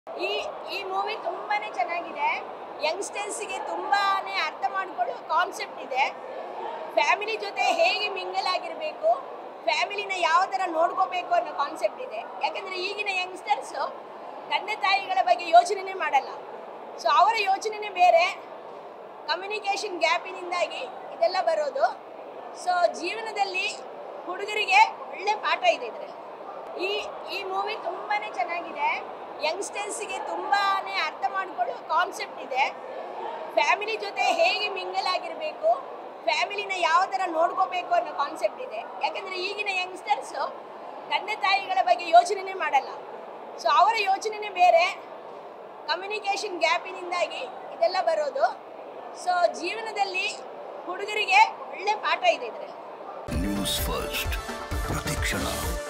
ಈ ಈ ಮೂವಿ ತುಂಬಾನೇ ಚೆನ್ನಾಗಿದೆ ಯಂಗ್ಸ್ಟರ್ಸ್ಗೆ ತುಂಬಾನೇ ಅರ್ಥ ಮಾಡ್ಕೊಳ್ಳೋ ಕಾನ್ಸೆಪ್ಟ್ ಇದೆ ಫ್ಯಾಮಿಲಿ ಜೊತೆ ಹೇಗೆ ಮಿಂಗಲ್ ಆಗಿರಬೇಕು ಫ್ಯಾಮಿಲಿನ ಯಾವ ಥರ ನೋಡ್ಕೋಬೇಕು ಅನ್ನೋ ಕಾನ್ಸೆಪ್ಟ್ ಇದೆ ಯಾಕಂದರೆ ಈಗಿನ ಯಂಗ್ಸ್ಟರ್ಸು ತಂದೆ ತಾಯಿಗಳ ಬಗ್ಗೆ ಯೋಚನೆನೇ ಮಾಡಲ್ಲ ಸೊ ಅವರ ಯೋಚನೆನೇ ಬೇರೆ ಕಮ್ಯುನಿಕೇಷನ್ ಗ್ಯಾಪಿನಿಂದಾಗಿ ಇದೆಲ್ಲ ಬರೋದು ಸೊ ಜೀವನದಲ್ಲಿ ಹುಡುಗರಿಗೆ ಒಳ್ಳೆ ಪಾಠ ಇದೆ ಇದರಲ್ಲಿ ಈ ಈ ಮೂವಿ ತುಂಬಾನೇ ಚೆನ್ನಾಗಿದೆ ಯಂಗ್ಸ್ಟರ್ಸ್ಗೆ ತುಂಬಾನೇ ಅರ್ಥ ಮಾಡ್ಕೊಳ್ಳೋ ಕಾನ್ಸೆಪ್ಟ್ ಇದೆ ಫ್ಯಾಮಿಲಿ ಜೊತೆ ಹೇಗೆ ಮಿಂಗಲ್ ಆಗಿರಬೇಕು ಫ್ಯಾಮಿಲಿನ ಯಾವ ಥರ ನೋಡ್ಕೋಬೇಕು ಅನ್ನೋ ಕಾನ್ಸೆಪ್ಟ್ ಇದೆ ಯಾಕಂದರೆ ಈಗಿನ ಯಂಗ್ಸ್ಟರ್ಸು ತಂದೆ ತಾಯಿಗಳ ಬಗ್ಗೆ ಯೋಚನೆನೇ ಮಾಡಲ್ಲ ಸೊ ಅವರ ಯೋಚನೆನೇ ಬೇರೆ ಕಮ್ಯುನಿಕೇಷನ್ ಗ್ಯಾಪಿನಿಂದಾಗಿ ಇದೆಲ್ಲ ಬರೋದು ಸೊ ಜೀವನದಲ್ಲಿ ಹುಡುಗರಿಗೆ ಒಳ್ಳೆ ಪಾಠ ಇದೆ ಇದರಲ್ಲಿ ನ್ಯೂಸ್ ಫಸ್ಟ್ ಪ್ರತಿಕ್ಷಣ